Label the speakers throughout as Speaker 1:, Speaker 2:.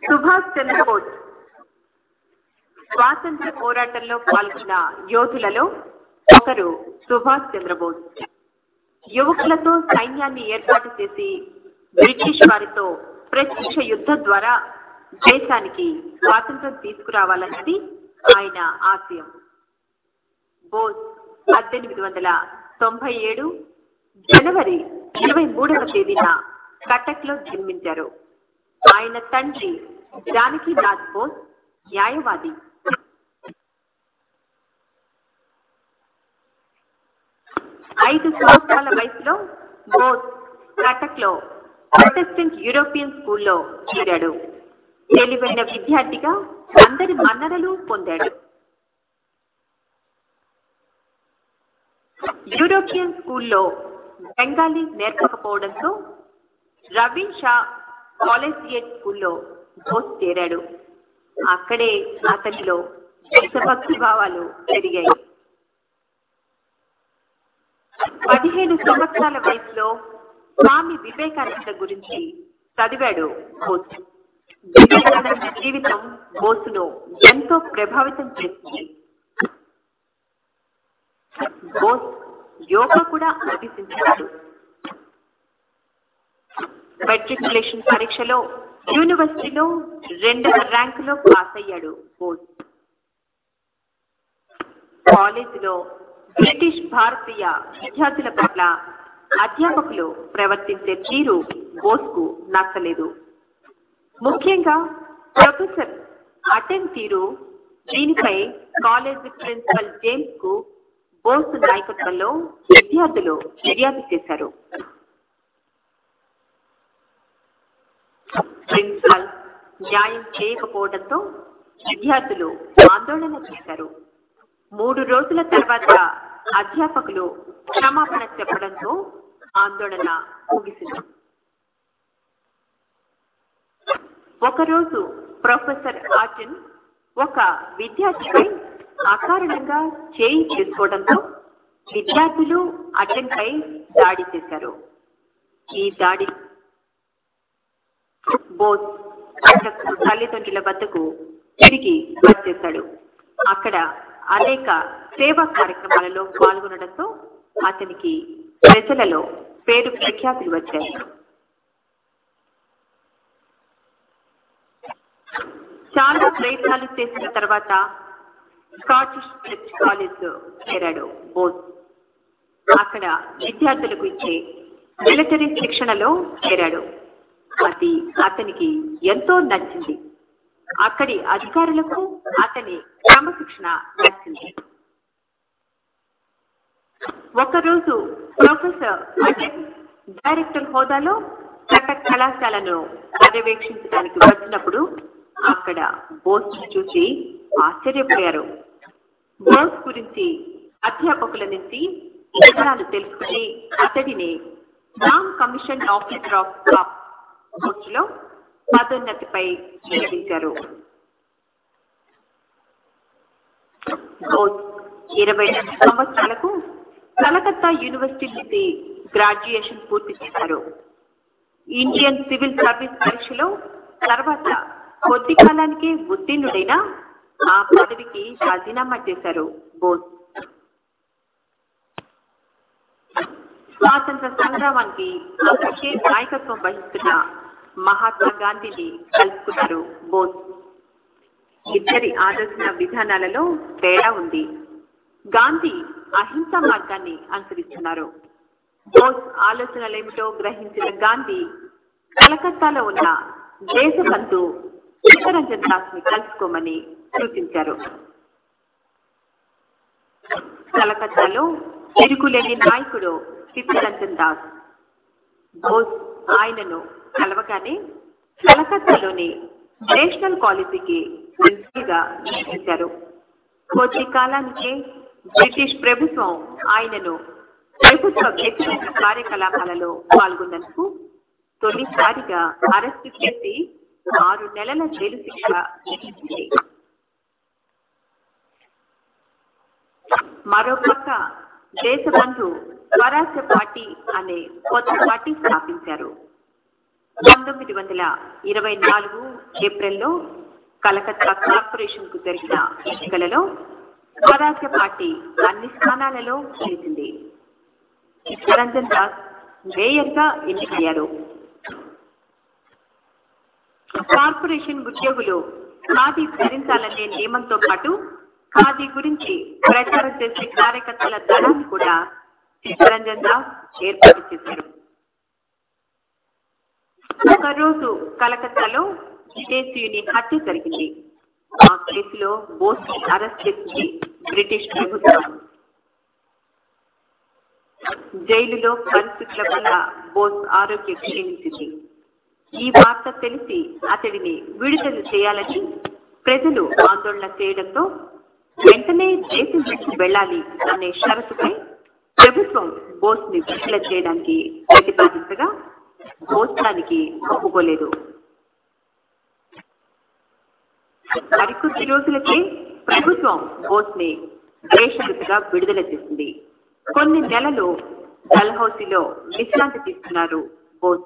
Speaker 1: సుభాష్ చంద్రబోస్ స్వాతంత్ర పోరాటంలో పాల్గొన్న యోధులలో ఒకరు సుభాష్ చంద్రబోస్ యువకులతో సైన్యాన్ని ఏర్పాటు చేసి బ్రిటిష్ వారితో ప్రత్యక్ష యుద్ధం ద్వారా దేశానికి స్వాతంత్రం తీసుకురావాలన్నది ఆయన ఆశయం బోస్ పద్దెనిమిది వందల తొంభై ఏడు జనవరి ఇరవై మూడవ తేదీన కటక్లో జన్మించారు ఆయన తండ్రి జానకీనాథ్ బోస్ న్యాయవాది ఐదు సంవత్సరాల వయసులో బోస్ కటక్లో ప్రొటెస్టెంట్ యూరోపియన్ స్కూల్లో చేరాడు తెలివైన విద్యార్థిగా అందరి మన్ననలు పొందాడు యూరోపియన్ స్కూల్లో బెంగాలీ నేర్పకపోవడంతో రవీన్ షా కాలేజియేట్ స్కూల్లో బోస్ చేరాడు అక్కడే అతనిలో దేశభక్తి భావాలు పెరిగాయి పదిహేను సంవత్సరాల వయసులో స్వామి వివేకానంద గురించి చదివాడు బోస్ వివేకానంద జీవితం బోసును ఎంతో ప్రభావితం చేసింది బోస్ యోగా కూడా అభ్యసించాడు మెట్రికులేషన్ పరీక్షలో యూనివర్సిటీలో రెండవ ర్యాంకులో పాస్ అయ్యాడు బోస్ కాలేజీలో బ్రిటిష్ భారతీయ విద్యార్థుల పట్ల అధ్యాపకులు ప్రవర్తించే తీరు బోస్కు నచ్చలేదు ముఖ్యంగా ప్రొఫెసర్ అటెన్ తీరు దీనిపై కాలేజీ ప్రిన్సిపల్ జేమ్స్ కు బోస్ నాయకత్వంలో విద్యార్థులు ఫిర్యాదు చేశారు ప్రిన్సిపల్ న్యాయం చేయకపోవడంతో విద్యార్థులు ఆందోళన చేశారు మూడు రోజుల తర్వాత అధ్యాపకులు క్షమాపణ చెప్పడంతో ఆందోళన ముగిసింది ఒకరోజు ప్రొఫెసర్ ఆర్జన్ ఒక విద్యార్థిపై అకారణంగా చేయి చేసుకోవడంతో విద్యార్థులు అటెన్పై దాడి చేశారు ఈ దాడి బోస్ అటక్ తల్లిదండ్రుల వద్దకు తిరిగి వచ్చేశాడు అక్కడ అనేక సేవా కార్యక్రమాలలో పాల్గొనడంతో అతనికి ప్రజలలో పేరు ప్రఖ్యాతులు వచ్చాయి చాలా ప్రయత్నాలు చేసిన తర్వాత స్కాటిష్ చర్చ్ కాలేజ్ చేరాడు బోస్ అక్కడ విద్యార్థులకు ఇచ్చే మిలిటరీ శిక్షణలో చేరాడు అది అతనికి ఎంతో నచ్చింది అక్కడి అధికారులకు అతని క్రమశిక్షణ నచ్చింది ఒకరోజు ప్రొఫెసర్ అటెక్ డైరెక్టర్ హోదాలో కటక్ కళాశాలను పర్యవేక్షించడానికి వచ్చినప్పుడు అక్కడ బోస్ చూసి ఆశ్చర్యపోయారు బోస్ గురించి అధ్యాపకుల నుంచి వివరాలు తెలుసుకుని అతడిని non commission officer of cop పోస్టులో పదోన్నతిపై నియమించారు బోస్ ఇరవై రెండు సంవత్సరాలకు కలకత్తా యూనివర్సిటీ నుంచి గ్రాడ్యుయేషన్ పూర్తి చేశారు ఇండియన్ సివిల్ సర్వీస్ పరీక్షలో తర్వాత కొద్ది కాలానికే ఉత్తీర్ణుడైన ఆ పదవికి రాజీనామా చేశారు బోస్ స్వాతంత్ర సంగ్రామానికి అప్పటికే నాయకత్వం వహిస్తున్న మహాత్మా గాంధీని కలుసుకున్నారు బోస్ ఇద్దరి ఆలోచన విధానాలలో తేడా ఉంది గాంధీ అహింసా మార్గాన్ని అనుసరిస్తున్నారు బోస్ ఆలోచనలేమిటో గ్రహించిన గాంధీ కలకత్తాలో ఉన్న దేశబంధు చిత్తరంజన్ దాస్ ని కలుసుకోమని సూచించారు కలకత్తాలో తిరుగులేని నాయకుడు చిత్తరంజన్ దాస్ బోస్ ఆయనను కలవగానే కలకత్తాలోని నేషనల్ కాలేజీకి ప్రిన్సిపల్ గా నియమించారు కొద్ది కాలానికే బ్రిటిష్ ప్రభుత్వం ఆయనను ప్రభుత్వ వ్యక్తిగత కార్యకలాపాలలో పాల్గొన్నందుకు తొలిసారిగా అరెస్టు చేసి ఆరు నెలల జైలు శిక్ష విధించింది మరోపక్క దేశబంధు స్వరాజ్య పార్టీ అనే కొత్త పార్టీ స్థాపించారు పంతొమ్మిది వందల ఇరవై నాలుగు ఏప్రిల్లో కలకత్తా కార్పొరేషన్ కు జరిగిన ఎన్నికలలో స్వరాజ్య పార్టీ అన్ని స్థానాలలో గెలిచింది చిత్తరంజన్ దాస్ మేయర్ గా ఎన్నికయ్యారు కార్పొరేషన్ ఉద్యోగులు ఖాదీ ధరించాలనే నియమంతో పాటు ఖాదీ గురించి ప్రచారం చేసే కార్యకర్తల దళాన్ని కూడా చిత్తరంజన్ దాస్ ఏర్పాటు చేశారు ఒక రోజు కలకత్తాలో విదేశీయుని హత్య జరిగింది ఆ కేసులో బోస్ అరెస్ట్ చేసింది బ్రిటిష్ ప్రభుత్వం జైలులో పరిస్థితుల వల్ల బోస్ ఆరోగ్యం క్షీణించింది ఈ వార్త తెలిసి అతడిని విడుదల చేయాలని ప్రజలు ఆందోళన చేయడంతో వెంటనే దేశం విడిచి వెళ్ళాలి అనే షరతుపై ప్రభుత్వం బోస్ ని విడుదల చేయడానికి ప్రతిపాదించగా బోస్ దానికి ఒప్పుకోలేదు మరికొద్ది రోజులకే ప్రభుత్వం బోస్ ని బేషరతుగా విడుదల చేసింది కొన్ని నెలలు డల్హౌసీలో విశ్రాంతి తీసుకున్నారు బోస్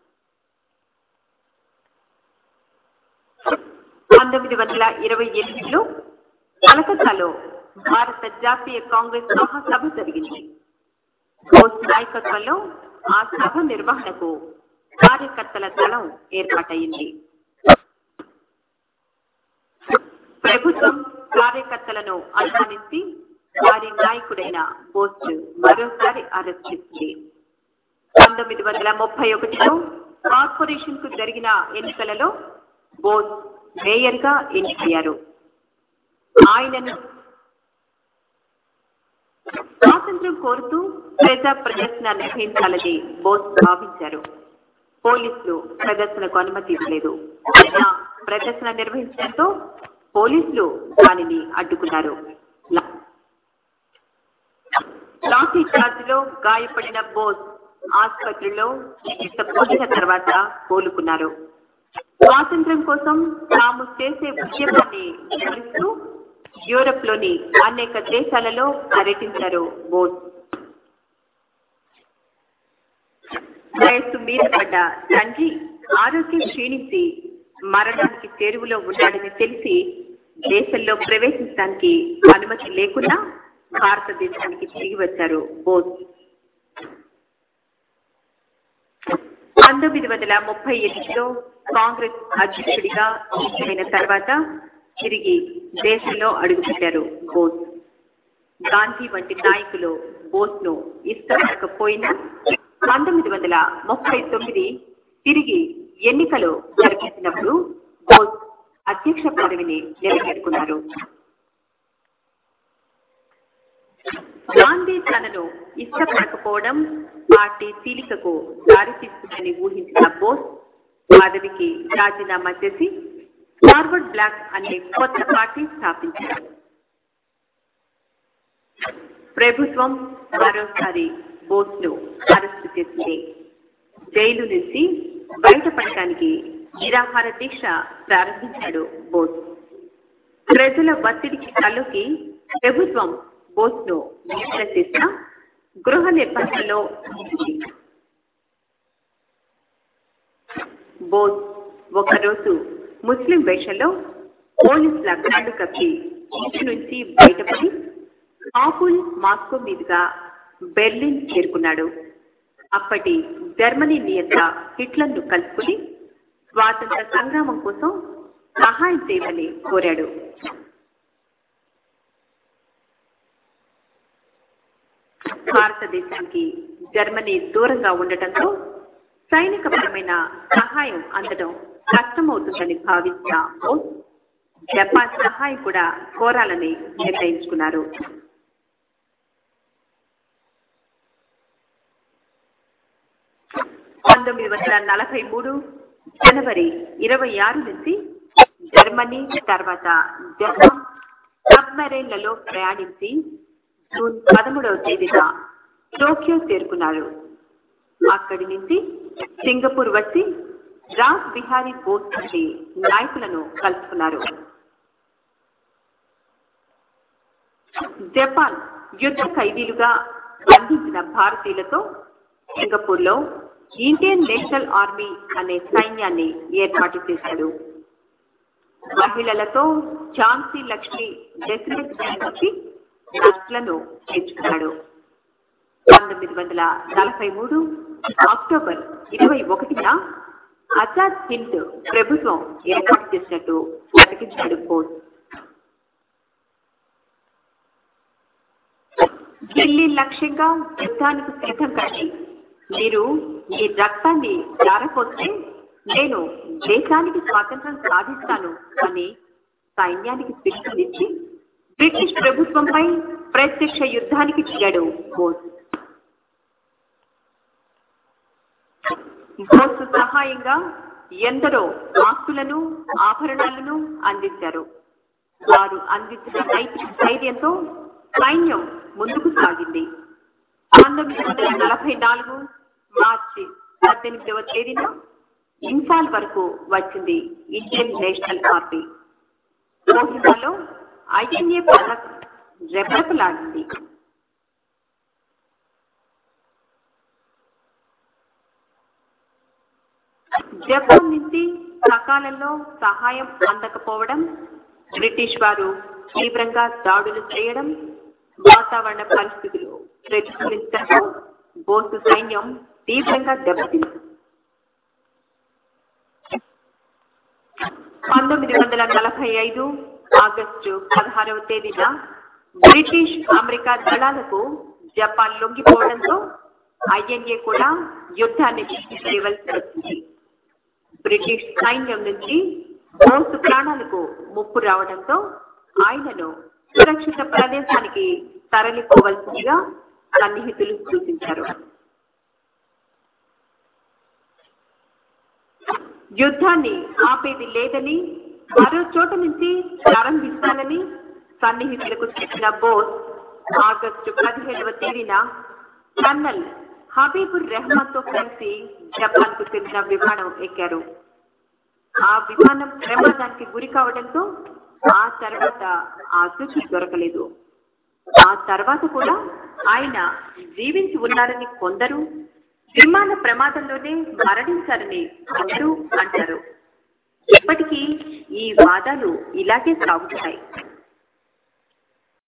Speaker 1: పంతొమ్మిది వందల ఇరవై ఎనిమిదిలో కలకత్తాలో భారత జాతీయ కాంగ్రెస్ మహాసభ జరిగింది బోస్ నాయకత్వంలో ఆ సభ నిర్వహణకు కార్యకర్తల దళం ఏర్పాటైంది ప్రభుత్వం కార్యకర్తలను అనుమానించి వారి నాయకుడైన బోస్ మరోసారి అరెస్ట్ చేసింది పంతొమ్మిది వందల ముప్పై ఒకటిలో కార్పొరేషన్ కు జరిగిన ఎన్నికలలో బోస్ మేయర్ గా ఎన్నికయ్యారు ఆయనను స్వాతంత్ర్యం కోరుతూ ప్రజా ప్రదర్శన నిర్వహించాలని బోస్ భావించారు పోలీసులు ప్రదర్శనకు అనుమతి ఇవ్వలేదు అయినా ప్రదర్శన నిర్వహించడంతో పోలీసులు దానిని అడ్డుకున్నారు లాఠీ చార్జిలో గాయపడిన బోస్ ఆసుపత్రిలో చికిత్స పొందిన తర్వాత కోలుకున్నారు స్వాతంత్ర్యం కోసం తాము చేసే ఉద్యమాన్ని వివరిస్తూ యూరప్ లోని అనేక దేశాలలో పర్యటించారు బోస్ వయస్సు మీద పడ్డ తండ్రి ఆరోగ్యం క్షీణించి మరణానికి చేరువలో ఉన్నాడని తెలిసి దేశంలో ప్రవేశించడానికి అనుమతి లేకుండా భారతదేశానికి తిరిగి వచ్చారు బోస్ పంతొమ్మిది వందల ముప్పై ఎనిమిదిలో కాంగ్రెస్ అధ్యక్షుడిగా ఎన్నికైన తర్వాత తిరిగి దేశంలో అడుగుపెట్టారు బోస్ గాంధీ వంటి నాయకులు బోస్ ను ఇష్టపడకపోయినా పంతొమ్మిది వందల ముప్పై తొమ్మిది తిరిగి ఎన్నికలు జరిపించినప్పుడు బోస్ అధ్యక్ష పదవిని నిలబెట్టుకున్నారు గాంధీ తనను ఇష్టపడకపోవడం పార్టీ చీలికకు దారితీస్తుందని ఊహించిన బోస్ పదవికి రాజీనామా చేసి ఫార్వర్డ్ బ్లాక్ అనే కొత్త పార్టీ స్థాపించారు ప్రభుత్వం మరోసారి బోస్ ను అరెస్టు చేసింది జైలు నుంచి బయటపడటానికి నిరాహార దీక్ష ప్రారంభించాడు బోస్ ప్రజల ఒత్తిడికి తలొకి ప్రభుత్వం బోస్ ను విడుదల చేసిన గృహ నిర్బంధంలో ఉంచింది. బోస్ ఒకరోజు ముస్లిం వేషంలో పోలీసుల కళ్ళు కప్పి ఇంటి నుంచి బయటపడి ఆపుల్ మాస్కో మీదుగా బెర్లిన్ చేరుకున్నాడు అప్పటి జర్మనీ నియంత హిట్లర్ను కలుసుకుని స్వాతంత్ర సంగ్రామం కోసం సహాయం చేయమని కోరాడు భారతదేశానికి జర్మనీ దూరంగా ఉండటంతో సైనికపరమైన సహాయం అందడం కష్టమవుతుందని భావించిన బోస్ జపాన్ సహాయం కూడా కోరాలని నిర్ణయించుకున్నారు పంతొమ్మిది వందల నలభై మూడు జనవరి ఇరవై ఆరు నుంచి జర్మనీ తర్వాత జపాన్ సబ్మెరైన్లలో ప్రయాణించి జూన్ పదమూడవ తేదీన టోక్యో చేరుకున్నారు అక్కడి నుంచి సింగపూర్ వచ్చి రాజ్ బిహారీ బోస్ వంటి నాయకులను కలుసుకున్నారు జపాన్ యుద్ధ ఖైదీలుగా బంధించిన భారతీయులతో సింగపూర్ లో ఇండియన్ నేషనల్ ఆర్మీ అనే సైన్యాన్ని ఏర్పాటు చేశాడు మహిళలతో ఝాన్సీ లక్ష్మి డెసినెట్ కలిసి నక్సలను తెచ్చుకున్నాడు పంతొమ్మిది వందల నలభై మూడు అక్టోబర్ ఇరవై ఒకటిన ఆజాద్ హింద్ ప్రభుత్వం ఏర్పాటు చేసినట్టు ప్రకటించాడు బోస్ ఢిల్లీ లక్ష్యంగా యుద్ధానికి సిద్ధం కాండి మీరు మీ రక్తాన్ని జారపోతే నేను దేశానికి స్వాతంత్రం సాధిస్తాను అని సైన్యానికి పిలుపునిచ్చి బ్రిటిష్ ప్రభుత్వంపై ప్రత్యక్ష యుద్ధానికి దిగాడు బోస్ బోస్ సహాయంగా ఎందరో ఆస్తులను ఆభరణాలను అందించారు వారు అందించిన నైతిక ధైర్యంతో సైన్యం ముందుకు సాగింది పంతొమ్మిది వందల నలభై నాలుగు మార్చి పద్దెనిమిదవ తేదీన ఇంఫాల్ వరకు వచ్చింది ఇండియన్ నేషనల్ ఆర్మీ కోహిమాలో ఐఎన్ఏ పథక్ రెపరెపలాడింది జపాన్ నుంచి సకాలంలో సహాయం అందకపోవడం బ్రిటిష్ వారు తీవ్రంగా దాడులు చేయడం వాతావరణ పరిస్థితులు ప్రతికూలించడంతో బోసు సైన్యం తీవ్రంగా దెబ్బతింది పంతొమ్మిది వందల నలభై ఐదు ఆగస్టు పదహారవ తేదీన బ్రిటిష్ అమెరికా దళాలకు జపాన్ లొంగిపోవడంతో ఐఎన్ఏ కూడా యుద్ధాన్ని చేయవలసి వచ్చింది బ్రిటిష్ సైన్యం నుంచి బోసు ప్రాణాలకు ముప్పు రావడంతో ఆయనను సురక్షిత ప్రదేశానికి తరలిపోవలసిందిగా సన్నిహితులు సూచించారు యుద్ధాన్ని ఆపేది లేదని మరో చోట నుంచి ప్రారంభిస్తానని సన్నిహితులకు చెప్పిన బోస్ ఆగస్టు పదిహేడవ తేదీన కర్నల్ హబీబుర్ రెహమాన్ తో కలిసి జపాన్ కు చెందిన విమానం ఎక్కారు ఆ విమానం ప్రమాదానికి గురి కావడంతో ఆ తర్వాత ఆచూకీ దొరకలేదు ఆ తర్వాత కూడా ఆయన జీవించి ఉన్నారని కొందరు విమాన ప్రమాదంలోనే మరణించారని కొందరు అంటారు ఇప్పటికీ ఈ వాదాలు ఇలాగే సాగుతున్నాయి